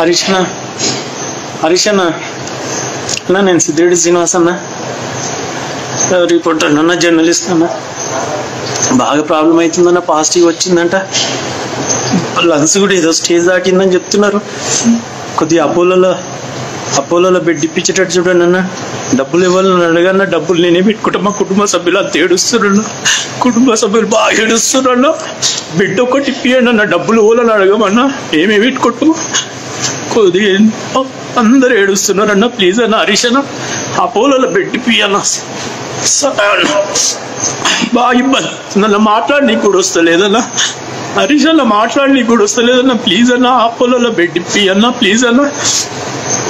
హరీష్ అన్న హరీష్ అన్న అన్న నేను సిద్ధిరెడ్డి శ్రీనివాస్ అన్న రిపోర్టర్ అన్న జర్నలిస్ట్ అన్న బాగా ప్రాబ్లం అవుతుందన్న పాజిటివ్ వచ్చిందంట లంగ్స్ కూడా ఏదో స్టేజ్ దాటిందని చెప్తున్నారు కొద్దిగా అపోలోలో అపోలోలో బెడ్ ఇప్పించేటట్టు చూడండి అన్న డబ్బులు ఇవ్వాలని అడగన్న డబ్బులు నేనే పెట్టుకుంటా మా కుటుంబ సభ్యులు అంత ఏడుస్తున్నాను కుటుంబ సభ్యులు బాగా ఏడుస్తున్నాను బిడ్డ ఒకటి ఇప్పియండి అన్న డబ్బులు ఇవ్వాలని అడగమన్నా ఏమే పెట్టుకుంటూ కొద్దిగా అందరు ఏడుస్తున్నారు అన్న ప్లీజ్ అన్న హరీష్ అన్న అపోలోలో బెడ్ ఇప్పియన్న సరే అన్న. బాగా ఇబ్బంది నన్ను మాట్లాడి కూడా వస్తలేదన్నా హరీష్ అన్న మాట్లాడి కూడా వస్తలేదన్నా ప్లీజ్ అన్న అపోలోలో బెడ్ ఇప్పి అన్న ప్లీజ్ అన్న